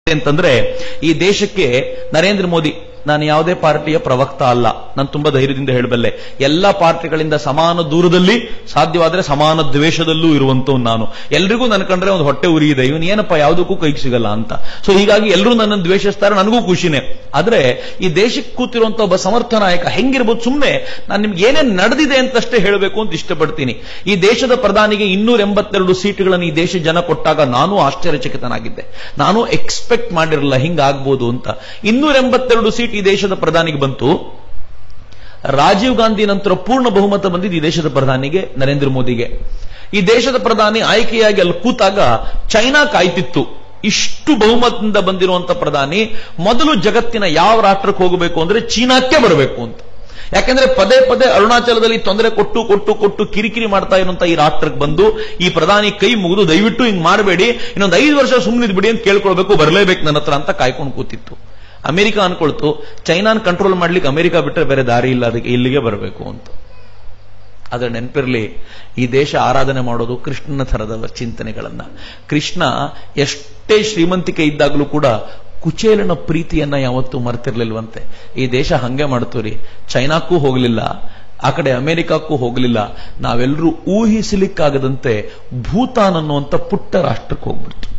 ಅಂತಂದ್ರೆ ಈ ದೇಶಕ್ಕೆ ನರೇಂದ್ರ ಮೋದಿ ನಾನು ಯಾವುದೇ ಪಾರ್ಟಿಯ ಪ್ರವಕ್ತ ಅಲ್ಲ ನಾನು ತುಂಬಾ ಧೈರ್ಯದಿಂದ ಹೇಳಬಲ್ಲೆ ಎಲ್ಲ ಪಾರ್ಟಿಗಳಿಂದ ಸಮಾನ ದೂರದಲ್ಲಿ ಸಾಧ್ಯವಾದ್ರೆ ಸಮಾನ ದ್ವೇಷದಲ್ಲೂ ಇರುವಂತವ್ ನಾನು ಎಲ್ರಿಗೂ ನನ್ನ ಕಂಡ್ರೆ ಒಂದು ಹೊಟ್ಟೆ ಉರಿ ಇದೆ ಇವನು ಏನಪ್ಪ ಯಾವುದಕ್ಕೂ ಕೈಗೆ ಸಿಗಲ್ಲ ಅಂತ ಸೊ ಹೀಗಾಗಿ ಎಲ್ಲರೂ ನನ್ನನ್ನು ದ್ವೇಷಿಸ್ತಾರೆ ನನಗೂ ಖುಷಿನೇ ಆದ್ರೆ ಈ ದೇಶಕ್ಕೆ ಕೂತಿರುವಂತ ಒಬ್ಬ ಸಮರ್ಥ ನಾಯಕ ಹೆಂಗಿರ್ಬೋದು ಸುಮ್ಮನೆ ನಾನು ನಿಮ್ಗೆ ಏನೇನ್ ನಡೆದಿದೆ ಅಂತಷ್ಟೇ ಹೇಳಬೇಕು ಅಂತ ಇಷ್ಟಪಡ್ತೀನಿ ಈ ದೇಶದ ಪ್ರಧಾನಿಗೆ ಇನ್ನೂರ ಎಂಬತ್ತೆರಡು ಸೀಟುಗಳನ್ನು ಈ ದೇಶ ಜನ ಕೊಟ್ಟಾಗ ನಾನು ಆಶ್ಚರ್ಯಚಕಿತನಾಗಿದ್ದೆ ನಾನು ಎಕ್ಸ್ಪೆಕ್ಟ್ ಮಾಡಿರಲಿಲ್ಲ ಹಿಂಗಾಗ್ಬೋದು ಅಂತ ಇನ್ನೂರ ಎಂಬತ್ತೆರಡು ಸೀಟ್ ಈ ದೇಶದ ಪ್ರಧಾನಿಗೆ ಬಂತು ರಾಜೀವ್ ಗಾಂಧಿ ನಂತರ ಪೂರ್ಣ ಬಹುಮತ ಬಂದಿದ್ದು ಈ ದೇಶದ ಪ್ರಧಾನಿಗೆ ನರೇಂದ್ರ ಮೋದಿಗೆ ಈ ದೇಶದ ಪ್ರಧಾನಿ ಆಯ್ಕೆಯಾಗಿ ಅಲ್ಲಿ ಕೂತಾಗ ಚೈನಾ ಕಾಯ್ತಿತ್ತು ಇಷ್ಟು ಬಹುಮತದಿಂದ ಬಂದಿರುವಂತ ಪ್ರಧಾನಿ ಮೊದಲು ಜಗತ್ತಿನ ಯಾವ ರಾಷ್ಟ್ರಕ್ಕೆ ಹೋಗಬೇಕು ಅಂದ್ರೆ ಚೀನಾಕ್ಕೆ ಬರಬೇಕು ಅಂತ ಯಾಕೆಂದ್ರೆ ಪದೇ ಪದೇ ಅರುಣಾಚಲದಲ್ಲಿ ತೊಂದರೆ ಕೊಟ್ಟು ಕೊಟ್ಟು ಕೊಟ್ಟು ಕಿರಿಕಿರಿ ಮಾಡ್ತಾ ಇರುವಂತ ಈ ರಾಷ್ಟ್ರಕ್ಕೆ ಬಂದು ಈ ಪ್ರಧಾನಿ ಕೈ ಮುಗಿದು ದಯವಿಟ್ಟು ಹಿಂಗ್ ಮಾಡಬೇಡಿ ಇನ್ನೊಂದು ಐದು ವರ್ಷ ಸುಮ್ಮನಿದ್ ಬಿಡಿ ಅಂತ ಕೇಳ್ಕೊಳ್ಬೇಕು ಬರಲೇಬೇಕು ನನ್ನ ಹತ್ರ ಅಂತ ಕಾಯ್ಕೊಂಡು ಕೂತಿತ್ತು ಅಮೆರಿಕ ಅನ್ಕೊಳ್ತು ಚೈನಾನ್ ಕಂಟ್ರೋಲ್ ಮಾಡ್ಲಿಕ್ಕೆ ಅಮೆರಿಕ ಬಿಟ್ಟರೆ ಬೇರೆ ದಾರಿ ಇಲ್ಲ ಅದಕ್ಕೆ ಇಲ್ಲಿಗೆ ಬರಬೇಕು ಅಂತ ಆದ್ರೆ ನೆನಪಿರ್ಲಿ ಈ ದೇಶ ಆರಾಧನೆ ಮಾಡೋದು ಕೃಷ್ಣನ ಥರದ ಚಿಂತನೆಗಳನ್ನ ಕೃಷ್ಣ ಎಷ್ಟೇ ಶ್ರೀಮಂತಿಕೆ ಇದ್ದಾಗಲೂ ಕೂಡ ಕುಚೇಲನ ಪ್ರೀತಿಯನ್ನ ಯಾವತ್ತೂ ಮರ್ತಿರ್ಲಿಲ್ವಂತೆ ಈ ದೇಶ ಹಂಗೆ ಮಾಡ್ತು ರೀ ಚೈನಾಕ್ಕೂ ಹೋಗಲಿಲ್ಲ ಆ ಕಡೆ ಅಮೆರಿಕಕ್ಕೂ ಹೋಗಲಿಲ್ಲ ನಾವೆಲ್ಲರೂ ಊಹಿಸಲಿಕ್ಕಾಗದಂತೆ ಭೂತಾನ್ ಅನ್ನುವಂಥ ಪುಟ್ಟ ರಾಷ್ಟ್ರಕ್ಕೆ ಹೋಗ್ಬಿಡ್ತು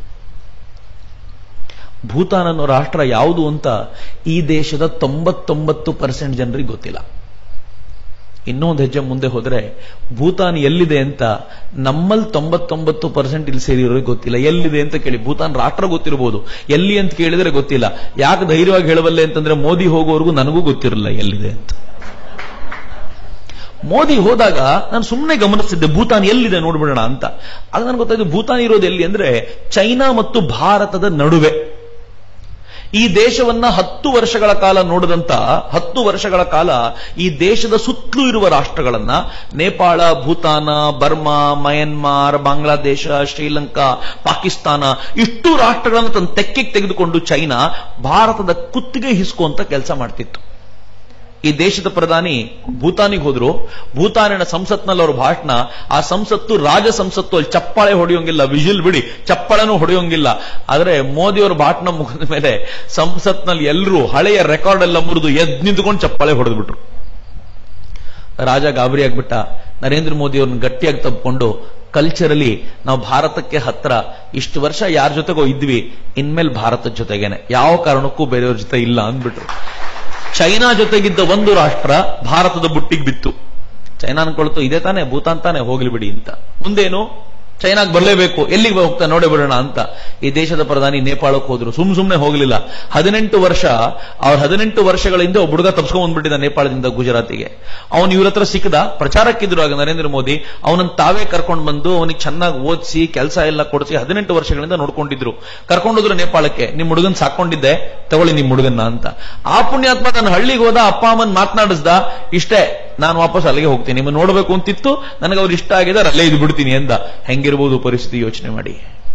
ಭೂತಾನ್ ಅನ್ನೋ ರಾಷ್ಟ್ರ ಯಾವುದು ಅಂತ ಈ ದೇಶದ ತೊಂಬತ್ತೊಂಬತ್ತು ಪರ್ಸೆಂಟ್ ಜನರಿಗೆ ಗೊತ್ತಿಲ್ಲ ಇನ್ನೊಂದು ಹೆಜ್ಜೆ ಮುಂದೆ ಹೋದ್ರೆ ಭೂತಾನ್ ಎಲ್ಲಿದೆ ಅಂತ ನಮ್ಮಲ್ಲಿ ತೊಂಬತ್ತೊಂಬತ್ತು ಪರ್ಸೆಂಟ್ ಇಲ್ಲಿ ಸೇರಿರೋರಿಗೆ ಗೊತ್ತಿಲ್ಲ ಎಲ್ಲಿದೆ ಅಂತ ಕೇಳಿ ಭೂತಾನ್ ರಾಷ್ಟ್ರ ಗೊತ್ತಿರಬಹುದು ಎಲ್ಲಿ ಅಂತ ಕೇಳಿದ್ರೆ ಗೊತ್ತಿಲ್ಲ ಯಾಕೆ ಧೈರ್ಯವಾಗಿ ಹೇಳಬಲ್ಲೆ ಅಂತಂದ್ರೆ ಮೋದಿ ಹೋಗೋವರೆಗೂ ನನಗೂ ಗೊತ್ತಿರಲಿಲ್ಲ ಎಲ್ಲಿದೆ ಅಂತ ಮೋದಿ ಹೋದಾಗ ನಾನು ಸುಮ್ಮನೆ ಗಮನಿಸ್ತಿದ್ದೆ ಭೂತಾನ್ ಎಲ್ಲಿದೆ ನೋಡ್ಬಿಡೋಣ ಅಂತ ಆಗ ನನಗೆ ಗೊತ್ತಾಯ್ತು ಭೂತಾನ್ ಇರೋದು ಎಲ್ಲಿ ಅಂದ್ರೆ ಚೈನಾ ಮತ್ತು ಭಾರತದ ನಡುವೆ ಈ ದೇಶವನ್ನ ಹತ್ತು ವರ್ಷಗಳ ಕಾಲ ನೋಡಿದಂತ ಹತ್ತು ವರ್ಷಗಳ ಕಾಲ ಈ ದೇಶದ ಸುತ್ತಲೂ ಇರುವ ರಾಷ್ಟ್ರಗಳನ್ನ ನೇಪಾಳ ಭೂತಾನ ಬರ್ಮಾ ಮಯನ್ಮಾರ್ ಬಾಂಗ್ಲಾದೇಶ ಶ್ರೀಲಂಕಾ ಪಾಕಿಸ್ತಾನ ಇಷ್ಟು ರಾಷ್ಟ್ರಗಳನ್ನು ತನ್ನ ತೆಕ್ಕೆಗೆ ತೆಗೆದುಕೊಂಡು ಚೈನಾ ಭಾರತದ ಕುತ್ತಿಗೆ ಹಿಸ್ಕುವಂತ ಕೆಲಸ ಮಾಡ್ತಿತ್ತು ಈ ದೇಶದ ಪ್ರಧಾನಿ ಭೂತಾನಿಗೆ ಹೋದ್ರು ಭೂತಾನಿನ ಸಂಸತ್ನಲ್ಲಿ ಅವ್ರ ಭಾಷಣ ಆ ಸಂಸತ್ತು ರಾಜ ಸಂಸತ್ತು ಅಲ್ಲಿ ಚಪ್ಪಾಳೆ ಹೊಡೆಯೋಂಗಿಲ್ಲ ವಿಜಿಲ್ ಬಿಡಿ ಚಪ್ಪಾಳೆನೂ ಹೊಡೆಯೋಂಗಿಲ್ಲ ಆದ್ರೆ ಮೋದಿಯವರ ಭಾಷಣ ಮುಗಿದ ಮೇಲೆ ಸಂಸತ್ನಲ್ಲಿ ಎಲ್ಲರೂ ಹಳೆಯ ರೆಕಾರ್ಡ್ ಎಲ್ಲ ಮುರಿದು ಎದ್ ನಿಂತ್ಕೊಂಡು ಚಪ್ಪಾಳೆ ಹೊಡೆದ್ಬಿಟ್ರು ರಾಜ ಗಾಬರಿ ಆಗ್ಬಿಟ್ಟ ನರೇಂದ್ರ ಮೋದಿ ಅವ್ರನ್ನ ಗಟ್ಟಿಯಾಗಿ ತಪ್ಪಿಕೊಂಡು ಕಲ್ಚರಲಿ ನಾವು ಭಾರತಕ್ಕೆ ಹತ್ರ ಇಷ್ಟು ವರ್ಷ ಯಾರ ಜೊತೆಗೋ ಇದ್ವಿ ಇನ್ಮೇಲೆ ಭಾರತದ ಜೊತೆಗೇನೆ ಯಾವ ಕಾರಣಕ್ಕೂ ಬೇರೆಯವ್ರ ಜೊತೆ ಇಲ್ಲ ಅಂದ್ಬಿಟ್ರು ಚೈನಾ ಜೊತೆಗಿದ್ದ ಒಂದು ರಾಷ್ಟ್ರ ಭಾರತದ ಬುಟ್ಟಿಗೆ ಬಿತ್ತು ಚೈನಾ ಅನ್ಕೊಳ್ತು ಇದೇ ತಾನೇ ಭೂತಾನ್ ತಾನೇ ಹೋಗ್ಲಿ ಬಿಡಿ ಅಂತ ಮುಂದೇನು ಚೈನಾಗ್ ಬರಲೇಬೇಕು ಎಲ್ಲಿಗೆ ಹೋಗ್ತಾ ನೋಡೇ ಬಿಡೋಣ ಅಂತ ಈ ದೇಶದ ಪ್ರಧಾನಿ ನೇಪಾಳಕ್ಕೆ ಹೋದ್ರು ಸುಮ್ ಸುಮ್ನೆ ಹೋಗ್ಲಿಲ್ಲ ಹದಿನೆಂಟು ವರ್ಷ ಅವ್ರ ಹದಿನೆಂಟು ವರ್ಷಗಳಿಂದ ಒಬ್ಬ ಹುಡುಗ ತಪ್ಸ್ಕೊಂಡ್ ಬಂದ್ಬಿಟ್ಟಿದ್ದ ನೇಪಾಳದಿಂದ ಗುಜರಾತಿಗೆ ಅವನು ಇವ್ರ ಹತ್ರ ಸಿಕ್ಕದ ಪ್ರಚಾರಕ್ಕಿದ್ರು ಆಗ ನರೇಂದ್ರ ಮೋದಿ ಅವನನ್ನ ತಾವೇ ಕರ್ಕೊಂಡು ಬಂದು ಅವನಿಗೆ ಚೆನ್ನಾಗಿ ಓದಿಸಿ ಕೆಲಸ ಎಲ್ಲ ಕೊಡಿಸಿ ಹದಿನೆಂಟು ವರ್ಷಗಳಿಂದ ನೋಡ್ಕೊಂಡಿದ್ರು ಕರ್ಕೊಂಡೋದ್ರು ನೇಪಾಳಕ್ಕೆ ನಿಮ್ ಹುಡುಗನ್ ಸಾಕೊಂಡಿದ್ದೆ ತಗೊಳ್ಳಿ ನಿಮ್ ಹುಡುಗನ್ನ ಅಂತ ಆ ಪುಣ್ಯಾತ್ಮ ನನ್ನ ಹಳ್ಳಿಗೆ ಹೋದ ಅಪ್ಪ ಅಮ್ಮನ್ ಮಾತನಾಡಿಸ್ದ ಇಷ್ಟೇ ನಾನು ವಾಪಸ್ ಅಲ್ಲಿಗೆ ಹೋಗ್ತೀನಿ ನಿಮ್ಮ ನೋಡಬೇಕು ಅಂತಿತ್ತು ನನಗೆ ಅವ್ರು ಇಷ್ಟ ಆಗಿದ್ದಾರೆ ಅಲ್ಲೇ ಇದು ಬಿಡ್ತೀನಿ ಎಂದ ಹೆಂಗಿರ್ಬೋದು ಪರಿಸ್ಥಿತಿ ಯೋಚನೆ ಮಾಡಿ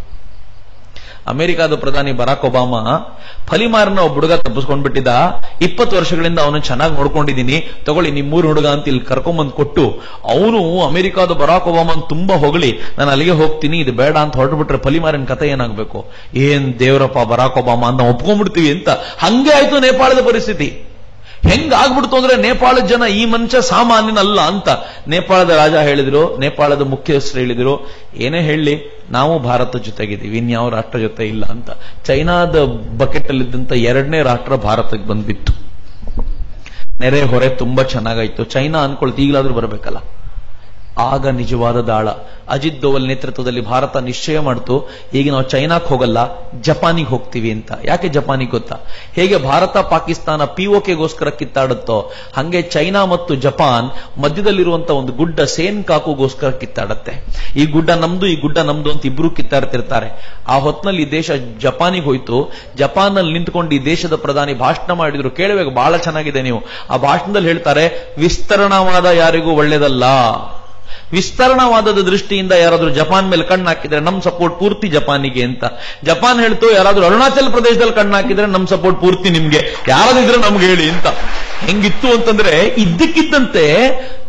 ಅಮೆರಿಕಾದ ಪ್ರಧಾನಿ ಬರಾಕ್ ಒಬಾಮಾ ಫಲಿಮಾರ್ನ ಒಬ್ಬ ಹುಡುಗ ತಪ್ಪಿಸ್ಕೊಂಡ್ಬಿಟ್ಟಿದ್ದ ಇಪ್ಪತ್ತು ವರ್ಷಗಳಿಂದ ಅವನು ಚೆನ್ನಾಗಿ ನೋಡ್ಕೊಂಡಿದ್ದೀನಿ ತಗೊಳ್ಳಿ ನಿಮ್ಮೂರು ಹುಡುಗ ಅಂತ ಇಲ್ಲಿ ಕರ್ಕೊಂಬಂದ್ ಕೊಟ್ಟು ಅವನು ಅಮೆರಿಕಾದ ಬರಾಕ್ ಒಬಾಮನ್ ತುಂಬಾ ಹೊಗಳಿ ನಾನು ಅಲ್ಲಿಗೆ ಹೋಗ್ತೀನಿ ಇದು ಬೇಡ ಅಂತ ಹೊರಟುಬಿಟ್ರೆ ಫಲಿಮಾರಿನ ಕತೆ ಏನಾಗಬೇಕು ಏನ್ ದೇವರಪ್ಪ ಬರಾಕ್ ಒಬಾಮಾ ಅಂತ ಒಪ್ಕೊಂಡ್ಬಿಡ್ತೀವಿ ಅಂತ ಹಂಗೆ ಆಯ್ತು ನೇಪಾಳದ ಪರಿಸ್ಥಿತಿ ಹೆಂಗ್ ಆಗ್ಬಿಡ್ತು ಅಂದ್ರೆ ನೇಪಾಳದ ಜನ ಈ ಮನುಷ್ಯ ಸಾಮಾನ್ಯನಲ್ಲ ಅಂತ ನೇಪಾಳದ ರಾಜ ಹೇಳಿದ್ರು ನೇಪಾಳದ ಮುಖ್ಯಸ್ಥರು ಹೇಳಿದ್ರು ಏನೇ ಹೇಳಿ ನಾವು ಭಾರತ ಜೊತೆಗಿದ್ದೀವಿ ಇನ್ಯಾವ ರಾಷ್ಟ್ರ ಜೊತೆ ಇಲ್ಲ ಅಂತ ಚೈನಾದ ಬಕೆಟ್ ಅಲ್ಲಿದ್ದಂತ ಎರಡನೇ ರಾಷ್ಟ್ರ ಭಾರತಕ್ಕೆ ಬಂದ್ಬಿತ್ತು ನೆರೆ ಹೊರೆ ತುಂಬಾ ಚೆನ್ನಾಗಾಯ್ತು ಚೈನಾ ಅನ್ಕೊಳ್ತು ಈಗಲಾದ್ರೂ ಬರಬೇಕಲ್ಲ ಆಗ ನಿಜವಾದ ದಾಳ ಅಜಿತ್ ದೋವಲ್ ನೇತೃತ್ವದಲ್ಲಿ ಭಾರತ ನಿಶ್ಚಯ ಮಾಡ್ತು ಈಗ ನಾವು ಚೈನಾಕ್ ಹೋಗಲ್ಲ ಜಪಾನಿಗೆ ಹೋಗ್ತೀವಿ ಅಂತ ಯಾಕೆ ಜಪಾನಿಗೆ ಗೊತ್ತಾ ಹೇಗೆ ಭಾರತ ಪಾಕಿಸ್ತಾನ ಪಿಒಕೆಗೋಸ್ಕರ ಕಿತ್ತಾಡುತ್ತೋ ಹಂಗೆ ಚೈನಾ ಮತ್ತು ಜಪಾನ್ ಮಧ್ಯದಲ್ಲಿರುವಂತ ಒಂದು ಗುಡ್ಡ ಸೇನ್ ಕಾಕುಗೋಸ್ಕರ ಕಿತ್ತಾಡತ್ತೆ ಈ ಗುಡ್ಡ ನಮ್ದು ಈ ಗುಡ್ಡ ನಮ್ದು ಅಂತ ಇಬ್ರು ಕಿತ್ತಾಡ್ತಿರ್ತಾರೆ ಆ ಹೊತ್ನಲ್ಲಿ ಈ ದೇಶ ಜಪಾನಿಗೆ ಹೋಯ್ತು ಜಪಾನ್ನಲ್ಲಿ ನಿಂತ್ಕೊಂಡು ಈ ದೇಶದ ಪ್ರಧಾನಿ ಭಾಷಣ ಮಾಡಿದ್ರು ಕೇಳಬೇಕು ಬಹಳ ಚೆನ್ನಾಗಿದೆ ನೀವು ಆ ಭಾಷಣದಲ್ಲಿ ಹೇಳ್ತಾರೆ ವಿಸ್ತರಣವಾದ ಯಾರಿಗೂ ಒಳ್ಳೇದಲ್ಲ ವಿಸ್ತರಣವಾದದ ದೃಷ್ಟಿಯಿಂದ ಯಾರಾದ್ರೂ ಜಪಾನ್ ಮೇಲೆ ಕಣ್ಣು ಹಾಕಿದ್ರೆ ನಮ್ ಸಪೋರ್ಟ್ ಪೂರ್ತಿ ಜಪಾನಿಗೆ ಅಂತ ಜಪಾನ್ ಹೇಳ್ತು ಯಾರಾದ್ರೂ ಅರುಣಾಚಲ ಪ್ರದೇಶದಲ್ಲಿ ಕಣ್ಣು ಹಾಕಿದ್ರೆ ನಮ್ ಸಪೋರ್ಟ್ ಪೂರ್ತಿ ನಿಮ್ಗೆ ಯಾರಾದಿದ್ರೆ ನಮ್ಗೆ ಹೇಳಿ ಅಂತ ಹೆಂಗಿತ್ತು ಅಂತಂದ್ರೆ ಇದ್ದಕ್ಕಿದ್ದಂತೆ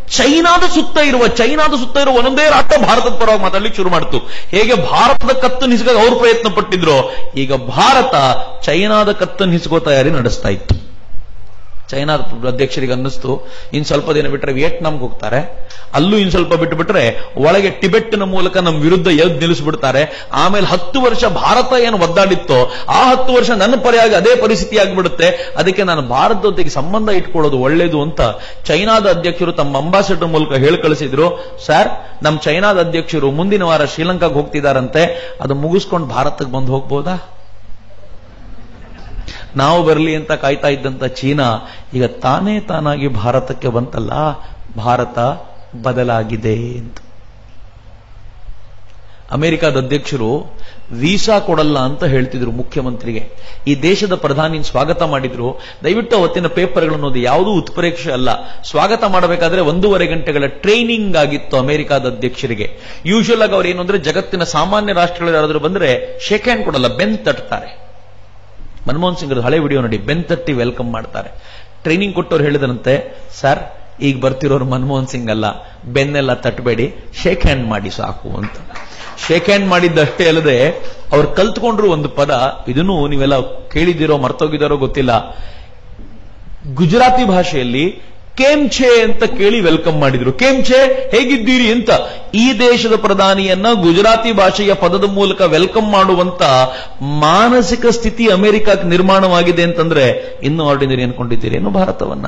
ಚೈನಾದ ಸುತ್ತ ಇರುವ ಚೈನಾದ ಸುತ್ತ ಇರುವ ಒಂದೊಂದೇ ರಾಷ್ಟ್ರ ಭಾರತದ ಪರವಾಗಿ ಮಾತಾಡ್ಲಿಕ್ಕೆ ಶುರು ಮಾಡ್ತು ಹೇಗೆ ಭಾರತದ ಕತ್ತನ್ನು ಹಿಸುಕಾಗ ಅವರು ಪ್ರಯತ್ನ ಪಟ್ಟಿದ್ರು ಈಗ ಭಾರತ ಚೈನಾದ ಕತ್ತನ್ನು ಹಿಸುಕೋ ತಯಾರಿ ನಡೆಸ್ತಾ ಇತ್ತು ಚೈನಾದ ಅಧ್ಯಕ್ಷರಿಗೆ ಅನ್ನಿಸ್ತು ಇನ್ ಸ್ವಲ್ಪ ದಿನ ಬಿಟ್ಟರೆ ವಿಯೆಟ್ನಾಂಗೆ ಹೋಗ್ತಾರೆ ಅಲ್ಲೂ ಇನ್ ಸ್ವಲ್ಪ ಬಿಟ್ಟು ಬಿಟ್ರೆ ಒಳಗೆ ಟಿಬೆಟ್ನ ಮೂಲಕ ನಮ್ಮ ವಿರುದ್ಧ ಎದ್ದು ನಿಲ್ಲಿಸ್ಬಿಡ್ತಾರೆ ಆಮೇಲೆ ಹತ್ತು ವರ್ಷ ಭಾರತ ಏನು ಒದ್ದಾಡಿತ್ತೋ ಆ ಹತ್ತು ವರ್ಷ ನನ್ನ ಪರವಾಗಿ ಅದೇ ಪರಿಸ್ಥಿತಿ ಆಗಿಬಿಡುತ್ತೆ ಅದಕ್ಕೆ ನಾನು ಭಾರತದೊಂದಿಗೆ ಸಂಬಂಧ ಇಟ್ಕೊಳ್ಳೋದು ಒಳ್ಳೇದು ಅಂತ ಚೈನಾದ ಅಧ್ಯಕ್ಷರು ತಮ್ಮ ಅಂಬಾಸಿಡರ್ ಮೂಲಕ ಹೇಳಿ ಕಳಿಸಿದ್ರು ಸರ್ ನಮ್ಮ ಚೈನಾದ ಅಧ್ಯಕ್ಷರು ಮುಂದಿನ ವಾರ ಶ್ರೀಲಂಕಾಗೆ ಹೋಗ್ತಿದಾರಂತೆ ಅದು ಮುಗಿಸ್ಕೊಂಡು ಭಾರತಕ್ಕೆ ಬಂದು ಹೋಗ್ಬೋದಾ ನಾವು ಬರಲಿ ಅಂತ ಕಾಯ್ತಾ ಇದ್ದಂತ ಚೀನಾ ಈಗ ತಾನೇ ತಾನಾಗಿ ಭಾರತಕ್ಕೆ ಬಂತಲ್ಲ ಭಾರತ ಬದಲಾಗಿದೆ ಅಂತ ಅಮೆರಿಕದ ಅಧ್ಯಕ್ಷರು ವೀಸಾ ಕೊಡಲ್ಲ ಅಂತ ಹೇಳ್ತಿದ್ರು ಮುಖ್ಯಮಂತ್ರಿಗೆ ಈ ದೇಶದ ಪ್ರಧಾನಿ ಸ್ವಾಗತ ಮಾಡಿದ್ರು ದಯವಿಟ್ಟು ಅವತ್ತಿನ ಪೇಪರ್ಗಳನ್ನು ಓದಿ ಯಾವುದೂ ಉತ್ಪ್ರೇಕ್ಷೆ ಅಲ್ಲ ಸ್ವಾಗತ ಮಾಡಬೇಕಾದ್ರೆ ಒಂದೂವರೆ ಗಂಟೆಗಳ ಟ್ರೈನಿಂಗ್ ಆಗಿತ್ತು ಅಮೆರಿಕದ ಅಧ್ಯಕ್ಷರಿಗೆ ಯೂಶುವಲ್ ಆಗಿ ಅವ್ರು ಏನು ಅಂದ್ರೆ ಜಗತ್ತಿನ ಸಾಮಾನ್ಯ ರಾಷ್ಟ್ರಗಳು ಯಾರಾದ್ರೂ ಬಂದ್ರೆ ಶೇಕ್ ಹ್ಯಾಂಡ್ ಕೊಡಲ್ಲ ಬೆನ್ ತಟ್ತಾರೆ ಮನಮೋಹನ್ ಸಿಂಗ್ ಹಳೆ ವಿಡಿಯೋ ನೋಡಿ ಬೆನ್ ತಟ್ಟಿ ವೆಲ್ಕಮ್ ಮಾಡ್ತಾರೆ ಟ್ರೈನಿಂಗ್ ಕೊಟ್ಟವ್ರು ಹೇಳಿದರಂತೆ ಸರ್ ಈಗ ಬರ್ತಿರೋರು ಮನಮೋಹನ್ ಸಿಂಗ್ ಅಲ್ಲ ಬೆನ್ನೆಲ್ಲ ತಟ್ಟಬೇಡಿ ಶೇಕ್ ಹ್ಯಾಂಡ್ ಮಾಡಿ ಸಾಕು ಅಂತ ಶೇಕ್ ಹ್ಯಾಂಡ್ ಮಾಡಿದ್ದಷ್ಟೇ ಅಲ್ಲದೆ ಅವ್ರು ಕಲ್ತ್ಕೊಂಡ್ರು ಒಂದು ಪದ ಇದನ್ನು ನೀವೆಲ್ಲ ಕೇಳಿದಿರೋ ಮರ್ತೋಗಿದಾರೋ ಗೊತ್ತಿಲ್ಲ ಗುಜರಾತಿ ಭಾಷೆಯಲ್ಲಿ ಕೇಮ್ಛೆ ಅಂತ ಕೇಳಿ ವೆಲ್ಕಮ್ ಮಾಡಿದ್ರು ಕೇಮ್ಛೆ ಹೇಗಿದ್ದೀರಿ ಅಂತ ಈ ದೇಶದ ಪ್ರಧಾನಿಯನ್ನ ಗುಜರಾತಿ ಭಾಷೆಯ ಪದದ ಮೂಲಕ ವೆಲ್ಕಮ್ ಮಾಡುವಂತ ಮಾನಸಿಕ ಸ್ಥಿತಿ ಅಮೆರಿಕಕ್ಕೆ ನಿರ್ಮಾಣವಾಗಿದೆ ಅಂತಂದ್ರೆ ಇನ್ನು ಆರ್ಡಿನರಿ ಅನ್ಕೊಂಡಿದ್ದೀರಿ ಏನು ಭಾರತವನ್ನ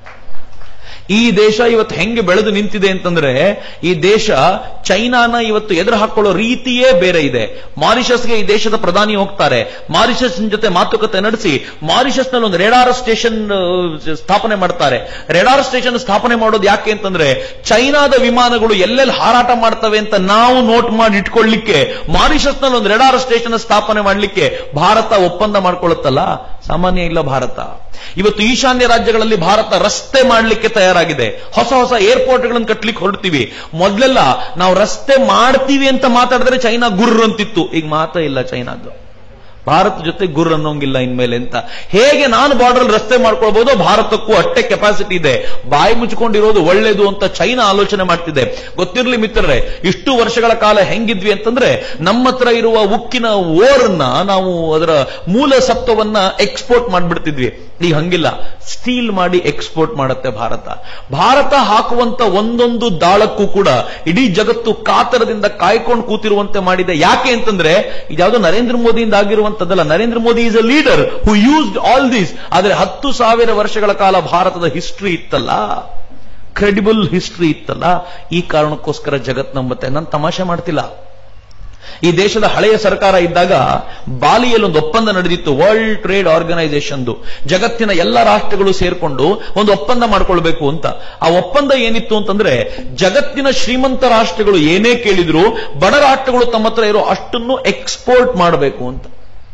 ಈ ದೇಶ ಇವತ್ತು ಹೆಂಗೆ ಬೆಳೆದು ನಿಂತಿದೆ ಅಂತಂದ್ರೆ ಈ ದೇಶ ಚೈನಾನ ಇವತ್ತು ಎದುರು ಹಾಕೊಳ್ಳೋ ರೀತಿಯೇ ಬೇರೆ ಇದೆ ಮಾರಿಷಸ್ಗೆ ಈ ದೇಶದ ಪ್ರಧಾನಿ ಹೋಗ್ತಾರೆ ಮಾರಿಷಸ್ ಜೊತೆ ಮಾತುಕತೆ ನಡೆಸಿ ಮಾರಿಷಸ್ ನಲ್ಲಿ ಒಂದು ರೇಡಾರ್ ಸ್ಟೇಷನ್ ಸ್ಥಾಪನೆ ಮಾಡ್ತಾರೆ ರೇಡಾರ್ ಸ್ಟೇಷನ್ ಸ್ಥಾಪನೆ ಮಾಡೋದು ಯಾಕೆ ಅಂತಂದ್ರೆ ಚೈನಾದ ವಿಮಾನಗಳು ಎಲ್ಲೆಲ್ಲಿ ಹಾರಾಟ ಮಾಡ್ತವೆ ಅಂತ ನಾವು ನೋಟ್ ಮಾಡಿ ಇಟ್ಕೊಳ್ಳಿಕ್ಕೆ ಮಾರಿಷಸ್ ನಲ್ಲಿ ಒಂದು ರೇಡಾರ್ ಸ್ಟೇಷನ್ ಸ್ಥಾಪನೆ ಮಾಡಲಿಕ್ಕೆ ಭಾರತ ಒಪ್ಪಂದ ಮಾಡ್ಕೊಳ್ಳುತ್ತಲ್ಲ ಸಾಮಾನ್ಯ ಇಲ್ಲ ಭಾರತ ಇವತ್ತು ಈಶಾನ್ಯ ರಾಜ್ಯಗಳಲ್ಲಿ ಭಾರತ ರಸ್ತೆ ಮಾಡಲಿಕ್ಕೆ ತಯಾರಾಗಿದೆ ಹೊಸ ಹೊಸ ಏರ್ಪೋರ್ಟ್ಗಳನ್ನು ಕಟ್ಲಿಕ್ಕೆ ಹೊರಡ್ತೀವಿ ಮೊದಲೆಲ್ಲ ನಾವು ರಸ್ತೆ ಮಾಡ್ತೀವಿ ಅಂತ ಮಾತಾಡಿದ್ರೆ ಚೈನಾ ಗುರ್ರ ಅಂತಿತ್ತು ಈಗ ಮಾತಾ ಇಲ್ಲ ಚೈನಾದ್ದು ಭಾರತ ಜೊತೆ ಗುರ್ ಅನ್ನೋಂಗಿಲ್ಲ ಇನ್ಮೇಲೆ ಅಂತ ಹೇಗೆ ನಾನು ಬಾರ್ಡರ್ ರಸ್ತೆ ಮಾಡ್ಕೊಳ್ಬಹುದು ಭಾರತಕ್ಕೂ ಅಷ್ಟೇ ಕೆಪಾಸಿಟಿ ಇದೆ ಬಾಯಿ ಮುಚ್ಕೊಂಡಿರೋದು ಒಳ್ಳೇದು ಅಂತ ಚೈನಾ ಆಲೋಚನೆ ಮಾಡ್ತಿದೆ ಗೊತ್ತಿರಲಿ ಮಿತ್ರರೇ ಇಷ್ಟು ವರ್ಷಗಳ ಕಾಲ ಹೆಂಗಿದ್ವಿ ಅಂತಂದ್ರೆ ನಮ್ಮ ಹತ್ರ ಇರುವ ಉಕ್ಕಿನ ಓರ್ನ ನಾವು ಅದರ ಮೂಲ ಸತ್ವವನ್ನ ಎಕ್ಸ್ಪೋರ್ಟ್ ಮಾಡ್ಬಿಡ್ತಿದ್ವಿ ಈಗ ಹಂಗಿಲ್ಲ ಸ್ಟೀಲ್ ಮಾಡಿ ಎಕ್ಸ್ಪೋರ್ಟ್ ಮಾಡುತ್ತೆ ಭಾರತ ಭಾರತ ಹಾಕುವಂತ ಒಂದೊಂದು ದಾಳಕ್ಕೂ ಕೂಡ ಇಡೀ ಜಗತ್ತು ಕಾತರದಿಂದ ಕಾಯ್ಕೊಂಡು ಕೂತಿರುವಂತೆ ಮಾಡಿದೆ ಯಾಕೆ ಅಂತಂದ್ರೆ ಇದ್ಯಾವುದೋ ನರೇಂದ್ರ ಮೋದಿಯಿಂದ ಆಗಿರುವಂತದ್ದಲ್ಲ Narendra Modi is a leader who used all these ಆದ್ರೆ ಹತ್ತು ಸಾವಿರ ವರ್ಷಗಳ ಕಾಲ ಭಾರತದ ಹಿಸ್ಟ್ರಿ ಇತ್ತಲ್ಲ ಕ್ರೆಡಿಬಲ್ ಹಿಸ್ಟ್ರಿ ಇತ್ತಲ್ಲ ಈ ಕಾರಣಕ್ಕೋಸ್ಕರ ಜಗತ್ ನಂಬತ್ತೆ ನಾನು ತಮಾಷೆ ಮಾಡ್ತಿಲ್ಲ ಈ ದೇಶದ ಹಳೆಯ ಸರ್ಕಾರ ಇದ್ದಾಗ ಬಾಲಿಯಲ್ಲಿ ಒಂದು ಒಪ್ಪಂದ ನಡೆದಿತ್ತು ವರ್ಲ್ಡ್ ಟ್ರೇಡ್ ಆರ್ಗನೈಸೇಷನ್ದು ಜಗತ್ತಿನ ಎಲ್ಲ ರಾಷ್ಟ್ರಗಳು ಸೇರ್ಕೊಂಡು ಒಂದು ಒಪ್ಪಂದ ಮಾಡ್ಕೊಳ್ಬೇಕು ಅಂತ ಆ ಒಪ್ಪಂದ ಏನಿತ್ತು ಅಂತಂದ್ರೆ ಜಗತ್ತಿನ ಶ್ರೀಮಂತ ರಾಷ್ಟ್ರಗಳು ಏನೇ ಕೇಳಿದ್ರು ಬಡ ರಾಷ್ಟ್ರಗಳು ತಮ್ಮ ಹತ್ರ ಇರೋ ಅಷ್ಟನ್ನು ಎಕ್ಸ್ಪೋರ್ಟ್ ಮಾಡಬೇಕು ಅಂತ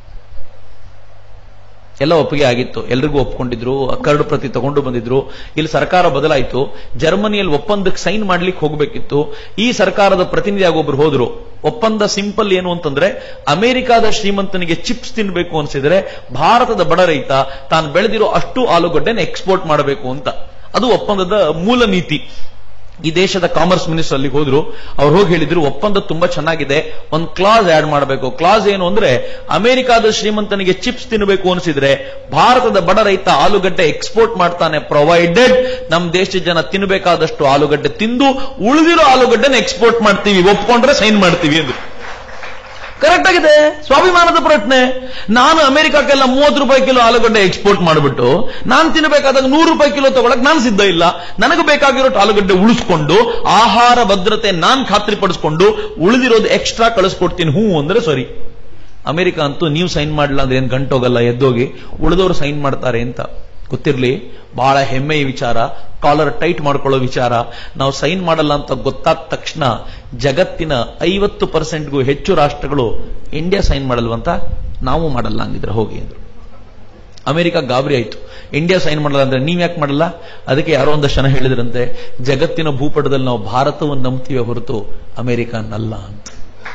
ಎಲ್ಲ ಒಪ್ಪಿಗೆ ಆಗಿತ್ತು ಎಲ್ರಿಗೂ ಒಪ್ಕೊಂಡಿದ್ರು ಕರಡು ಪ್ರತಿ ತಗೊಂಡು ಬಂದಿದ್ರು ಇಲ್ಲಿ ಸರ್ಕಾರ ಬದಲಾಯಿತು ಜರ್ಮನಿಯಲ್ಲಿ ಒಪ್ಪಂದಕ್ಕೆ ಸೈನ್ ಮಾಡ್ಲಿಕ್ಕೆ ಹೋಗ್ಬೇಕಿತ್ತು ಈ ಸರ್ಕಾರದ ಪ್ರತಿನಿಧಿ ಆಗೊಬ್ರು ಹೋದ್ರು ಒಪ್ಪಂದ ಸಿಂಪಲ್ ಏನು ಅಂತಂದ್ರೆ ಅಮೆರಿಕಾದ ಶ್ರೀಮಂತನಿಗೆ ಚಿಪ್ಸ್ ತಿನ್ಬೇಕು ಅನ್ಸಿದ್ರೆ ಭಾರತದ ಬಡ ರೈತ ತಾನು ಬೆಳೆದಿರೋ ಅಷ್ಟು ಆಲೂಗಡ್ಡೆನ ಎಕ್ಸ್ಪೋರ್ಟ್ ಮಾಡಬೇಕು ಅಂತ ಅದು ಒಪ್ಪಂದದ ಮೂಲ ನೀತಿ ಈ ದೇಶದ ಕಾಮರ್ಸ್ ಮಿನಿಸ್ಟರ್ ಅಲ್ಲಿಗೆ ಹೋದ್ರು ಅವ್ರು ಹೋಗಿ ಹೇಳಿದ್ರು ಒಪ್ಪಂದ ತುಂಬಾ ಚೆನ್ನಾಗಿದೆ ಒಂದು ಕ್ಲಾಸ್ ಆಡ್ ಮಾಡಬೇಕು ಕ್ಲಾಸ್ ಏನು ಅಂದ್ರೆ ಅಮೆರಿಕಾದ ಶ್ರೀಮಂತನಿಗೆ ಚಿಪ್ಸ್ ತಿನ್ನಬೇಕು ಅನಿಸಿದ್ರೆ ಭಾರತದ ಬಡ ರೈತ ಆಲೂಗಡ್ಡೆ ಎಕ್ಸ್ಪೋರ್ಟ್ ಮಾಡ್ತಾನೆ ಪ್ರೊವೈಡೆಡ್ ನಮ್ಮ ದೇಶದ ಜನ ತಿನ್ನಬೇಕಾದಷ್ಟು ಆಲೂಗಡ್ಡೆ ತಿಂದು ಉಳಿದಿರೋ ಆಲೂಗಡ್ಡೆನ ಎಕ್ಸ್ಪೋರ್ಟ್ ಮಾಡ್ತೀವಿ ಒಪ್ಕೊಂಡ್ರೆ ಸೈನ್ ಮಾಡ್ತೀವಿ ಎಂದು ಕರೆಕ್ಟ್ ಆಗಿದೆ ಸ್ವಾಭಿಮಾನದ ಪ್ರಶ್ನೆ ನಾನು ಅಮೆರಿಕಕ್ಕೆಲ್ಲ ಮೂವತ್ತು ರೂಪಾಯಿ ಕಿಲೋ ಆಲೂಗಡ್ಡೆ ಎಕ್ಸ್ಪೋರ್ಟ್ ಮಾಡಿಬಿಟ್ಟು ನಾನು ತಿನ್ನಬೇಕಾದಾಗ ನೂರು ರೂಪಾಯಿ ಕಿಲೋ ತಗೊಳಕ್ ನಾನು ಸಿದ್ಧ ಇಲ್ಲ ನನಗೆ ಬೇಕಾಗಿರೋ ಆಲೂಗಡ್ಡೆ ಉಳಿಸ್ಕೊಂಡು ಆಹಾರ ಭದ್ರತೆ ನಾನು ಖಾತ್ರಿಪಡಿಸ್ಕೊಂಡು ಉಳಿದಿರೋದು ಎಕ್ಸ್ಟ್ರಾ ಕಳಿಸ್ಕೊಡ್ತೀನಿ ಹೂ ಅಂದ್ರೆ ಸರಿ ಅಮೆರಿಕ ಅಂತೂ ನೀವು ಸೈನ್ ಮಾಡಲ್ಲ ಅಂದ್ರೆ ಏನ್ ಗಂಟೋಗಲ್ಲ ಎದ್ದೋಗಿ ಉಳಿದವರು ಸೈನ್ ಮಾಡ್ತಾರೆ ಅಂತ ಗೊತ್ತಿರಲಿ ಬಹಳ ಹೆಮ್ಮೆಯ ವಿಚಾರ ಕಾಲರ್ ಟೈಟ್ ಮಾಡ್ಕೊಳ್ಳೋ ವಿಚಾರ ನಾವು ಸೈನ್ ಮಾಡಲ್ಲ ಅಂತ ಗೊತ್ತಾದ ತಕ್ಷಣ ಜಗತ್ತಿನ ಐವತ್ತು ಪರ್ಸೆಂಟ್ಗೂ ಹೆಚ್ಚು ರಾಷ್ಟ್ರಗಳು ಇಂಡಿಯಾ ಸೈನ್ ಮಾಡಲ್ವಂತ ನಾವು ಮಾಡಲ್ಲ ಅಂದಿದ್ರೆ ಹೋಗಿ ಅಂದ್ರು ಅಮೆರಿಕ ಗಾಬರಿ ಆಯ್ತು ಇಂಡಿಯಾ ಸೈನ್ ಮಾಡಲ್ಲ ಅಂದ್ರೆ ನೀವ್ ಯಾಕೆ ಮಾಡಲ್ಲ ಅದಕ್ಕೆ ಯಾರೋ ಒಂದಷ್ಟು ಜನ ಹೇಳಿದ್ರಂತೆ ಜಗತ್ತಿನ ಭೂಪಟದಲ್ಲಿ ನಾವು ಭಾರತವನ್ನು ನಂಬ್ತೀವಿ ಹೊರತು ಅಮೆರಿಕನಲ್ಲ ಅಂತ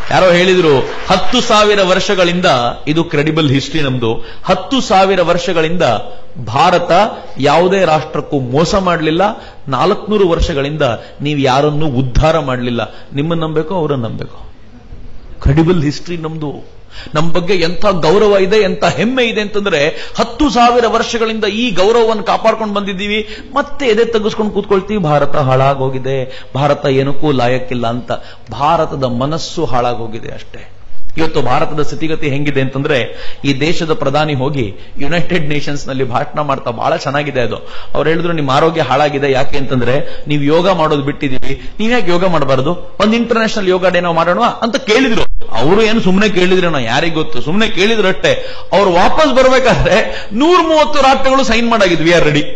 ಯಾರೋ ಹೇಳಿದ್ರು ಹತ್ತು ಸಾವಿರ ವರ್ಷಗಳಿಂದ ಇದು ಕ್ರೆಡಿಬಲ್ ಹಿಸ್ಟ್ರಿ ನಮ್ದು ಹತ್ತು ಸಾವಿರ ವರ್ಷಗಳಿಂದ ಭಾರತ ಯಾವುದೇ ರಾಷ್ಟ್ರಕ್ಕೂ ಮೋಸ ಮಾಡಲಿಲ್ಲ ನಾಲ್ಕುನೂರು ವರ್ಷಗಳಿಂದ ನೀವು ಯಾರನ್ನೂ ಉದ್ಧಾರ ಮಾಡಲಿಲ್ಲ ನಿಮ್ಮನ್ನ ನಂಬೇಕು ಅವರನ್ನ ನಂಬೇಕು ಕ್ರೆಡಿಬಲ್ ಹಿಸ್ಟ್ರಿ ನಮ್ದು ನಮ್ಮ ಬಗ್ಗೆ ಎಂಥ ಗೌರವ ಇದೆ ಎಂಥ ಹೆಮ್ಮೆ ಇದೆ ಅಂತಂದ್ರೆ ಹತ್ತು ಸಾವಿರ ವರ್ಷಗಳಿಂದ ಈ ಗೌರವವನ್ನು ಕಾಪಾಡ್ಕೊಂಡು ಬಂದಿದ್ದೀವಿ ಮತ್ತೆ ಎದೆ ತೆಗೆಸ್ಕೊಂಡು ಕೂತ್ಕೊಳ್ತೀವಿ ಭಾರತ ಹಾಳಾಗೋಗಿದೆ ಭಾರತ ಏನಕ್ಕೂ ಲಾಯಕ್ಕಿಲ್ಲ ಅಂತ ಭಾರತದ ಮನಸ್ಸು ಹಾಳಾಗೋಗಿದೆ ಅಷ್ಟೇ ಇವತ್ತು ಭಾರತದ ಸ್ಥಿತಿಗತಿ ಹೆಂಗಿದೆ ಅಂತಂದ್ರೆ ಈ ದೇಶದ ಪ್ರಧಾನಿ ಹೋಗಿ ಯುನೈಟೆಡ್ ನೇಷನ್ಸ್ ನಲ್ಲಿ ಭಾಷಣ ಮಾಡ್ತಾ ಬಹಳ ಚೆನ್ನಾಗಿದೆ ಅದು ಅವ್ರು ಹೇಳಿದ್ರು ನಿಮ್ಮ ಆರೋಗ್ಯ ಹಾಳಾಗಿದೆ ಯಾಕೆ ಅಂತಂದ್ರೆ ನೀವು ಯೋಗ ಮಾಡೋದು ಬಿಟ್ಟಿದೀವಿ ನೀವ್ ಯಾಕೆ ಯೋಗ ಮಾಡಬಾರದು ಒಂದು ಇಂಟರ್ನ್ಯಾಷನಲ್ ಯೋಗ ಡೇ ನಾವು ಮಾಡೋಣ ಅಂತ ಕೇಳಿದ್ರು ಅವರು ಏನು ಸುಮ್ಮನೆ ಕೇಳಿದ್ರೇನೋ ಯಾರಿಗ್ ಗೊತ್ತು ಸುಮ್ಮನೆ ಕೇಳಿದ್ರಷ್ಟೇ ಅವ್ರು ವಾಪಸ್ ಬರ್ಬೇಕಾದ್ರೆ ನೂರ ಮೂವತ್ತು ರಾಷ್ಟ್ರಗಳು ಸೈನ್ ಮಾಡಾಗಿದ್ವಿ ಆರ್ ರೆಡಿ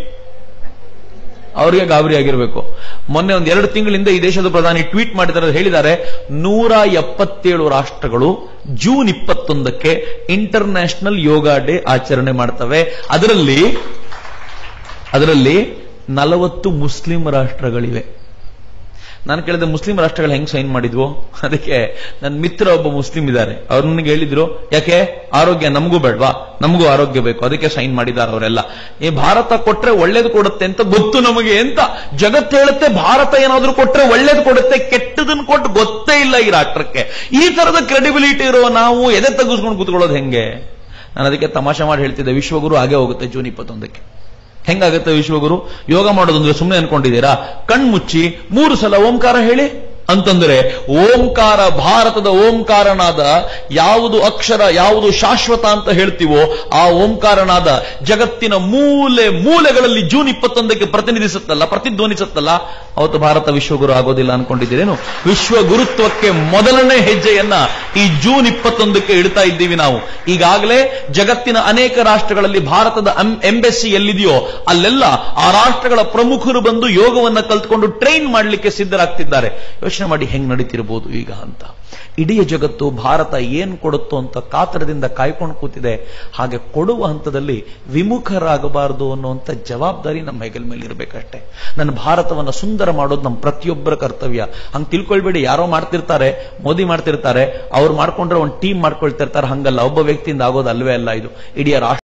ಅವರಿಗೆ ಗಾಬರಿ ಆಗಿರಬೇಕು ಮೊನ್ನೆ ಒಂದು ಎರಡು ತಿಂಗಳಿಂದ ಈ ದೇಶದ ಪ್ರಧಾನಿ ಟ್ವೀಟ್ ಮಾಡಿದ್ದಾರೆ ಹೇಳಿದ್ದಾರೆ ನೂರ ಎಪ್ಪತ್ತೇಳು ರಾಷ್ಟ್ರಗಳು ಜೂನ್ ಇಪ್ಪತ್ತೊಂದಕ್ಕೆ ಇಂಟರ್ನ್ಯಾಷನಲ್ ಯೋಗ ಡೇ ಆಚರಣೆ ಮಾಡ್ತವೆ ಅದರಲ್ಲಿ ಅದರಲ್ಲಿ ನಲವತ್ತು ಮುಸ್ಲಿಂ ರಾಷ್ಟ್ರಗಳಿವೆ ನಾನು ಕೇಳಿದೆ ಮುಸ್ಲಿಂ ರಾಷ್ಟ್ರಗಳು ಹೆಂಗ್ ಸೈನ್ ಮಾಡಿದ್ವು ಅದಕ್ಕೆ ನನ್ನ ಮಿತ್ರ ಒಬ್ಬ ಮುಸ್ಲಿಂ ಇದ್ದಾರೆ ಅವ್ರು ನನಗೆ ಹೇಳಿದ್ರು ಯಾಕೆ ಆರೋಗ್ಯ ನಮಗೂ ಬೇಡವಾ ನಮಗೂ ಆರೋಗ್ಯ ಬೇಕು ಅದಕ್ಕೆ ಸೈನ್ ಮಾಡಿದ್ದಾರೆ ಅವರೆಲ್ಲ ಈ ಭಾರತ ಕೊಟ್ರೆ ಒಳ್ಳೇದು ಕೊಡುತ್ತೆ ಅಂತ ಗೊತ್ತು ನಮಗೆ ಅಂತ ಜಗತ್ತು ಹೇಳುತ್ತೆ ಭಾರತ ಏನಾದ್ರೂ ಕೊಟ್ರೆ ಒಳ್ಳೇದು ಕೊಡುತ್ತೆ ಕೆಟ್ಟದನ್ನು ಕೊಟ್ಟು ಗೊತ್ತೇ ಇಲ್ಲ ಈ ರಾಷ್ಟ್ರಕ್ಕೆ ಈ ತರದ ಕ್ರೆಡಿಬಿಲಿಟಿ ಇರೋ ನಾವು ಎದೆ ತೆಗೆಸ್ಕೊಂಡು ಕೂತ್ಕೊಳ್ಳೋದು ಹೆಂಗೆ ನಾನು ಅದಕ್ಕೆ ತಮಾಷೆ ಮಾಡಿ ಹೇಳ್ತಿದ್ದೆ ವಿಶ್ವಗುರು ಹಾಗೆ ಹೋಗುತ್ತೆ ಜೂನ್ ಇಪ್ಪತ್ತೊಂದಕ್ಕೆ ಹೆಂಗಾಗುತ್ತೆ ವಿಶ್ವಗುರು ಯೋಗ ಮಾಡೋದಂದ್ರೆ ಸುಮ್ಮನೆ ಅನ್ಕೊಂಡಿದ್ದೀರಾ ಕಣ್ಮುಚ್ಚಿ ಮೂರು ಸಲ ಓಂಕಾರ ಹೇಳಿ ಅಂತಂದ್ರೆ ಓಂಕಾರ ಭಾರತದ ಓಂಕಾರನಾದ ಯಾವುದು ಅಕ್ಷರ ಯಾವುದು ಶಾಶ್ವತ ಅಂತ ಹೇಳ್ತೀವೋ ಆ ಓಂಕಾರನಾದ ಜಗತ್ತಿನ ಮೂಲೆ ಮೂಲೆಗಳಲ್ಲಿ ಜೂನ್ ಇಪ್ಪತ್ತೊಂದಕ್ಕೆ ಪ್ರತಿನಿಧಿಸುತ್ತಲ್ಲ ಪ್ರತಿಧ್ವನಿಸುತ್ತಲ್ಲ ಅವತ್ತು ಭಾರತ ವಿಶ್ವಗುರು ಆಗೋದಿಲ್ಲ ಅನ್ಕೊಂಡಿದ್ದೀರೇನು ವಿಶ್ವ ಗುರುತ್ವಕ್ಕೆ ಮೊದಲನೇ ಹೆಜ್ಜೆಯನ್ನ ಈ ಜೂನ್ ಇಪ್ಪತ್ತೊಂದಕ್ಕೆ ಇಡ್ತಾ ಇದ್ದೀವಿ ನಾವು ಈಗಾಗಲೇ ಜಗತ್ತಿನ ಅನೇಕ ರಾಷ್ಟ್ರಗಳಲ್ಲಿ ಭಾರತದ ಎಂಬೆಸ್ಸಿ ಎಲ್ಲಿದೆಯೋ ಅಲ್ಲೆಲ್ಲ ಆ ರಾಷ್ಟ್ರಗಳ ಪ್ರಮುಖರು ಬಂದು ಯೋಗವನ್ನ ಕಲ್ತ್ಕೊಂಡು ಟ್ರೈನ್ ಮಾಡಲಿಕ್ಕೆ ಸಿದ್ಧರಾಗ್ತಿದ್ದಾರೆ ಯೋಚನೆ ಮಾಡಿ ಹೆಂಗ್ ನಡೀತಿರ್ಬೋದು ಈಗ ಅಂತ ಇಡೀ ಜಗತ್ತು ಭಾರತ ಏನ್ ಕೊಡುತ್ತೋ ಅಂತ ಕಾತರದಿಂದ ಕಾಯ್ಕೊಂಡು ಕೂತಿದೆ ಹಾಗೆ ಕೊಡುವ ಹಂತದಲ್ಲಿ ವಿಮುಖರಾಗಬಾರದು ಅನ್ನುವಂಥ ಜವಾಬ್ದಾರಿ ನಮ್ಮ ಹೆಗಲ ಮೇಲೆ ಇರಬೇಕಷ್ಟೇ ನನ್ನ ಭಾರತವನ್ನ ಸುಂದರ ಮಾಡೋದು ನಮ್ಮ ಪ್ರತಿಯೊಬ್ಬರ ಕರ್ತವ್ಯ ಹಂಗ್ ತಿಳ್ಕೊಳ್ಬೇಡಿ ಯಾರೋ ಮಾಡ್ತಿರ್ತಾರೆ ಮೋದಿ ಮಾಡ್ತಿರ್ತಾರೆ ಅವ್ರು ಮಾಡ್ಕೊಂಡ್ರೆ ಒಂದು ಟೀಮ್ ಮಾಡ್ಕೊಳ್ತಿರ್ತಾರೆ ಹಂಗಲ್ಲ ಒಬ್ಬ ವ್ಯಕ್ತಿಯಿಂದ ಆಗೋದು ಅಲ್ವೇ ಅಲ್ಲ ಇದು ಇಡೀ ರಾಷ್ಟ್ರ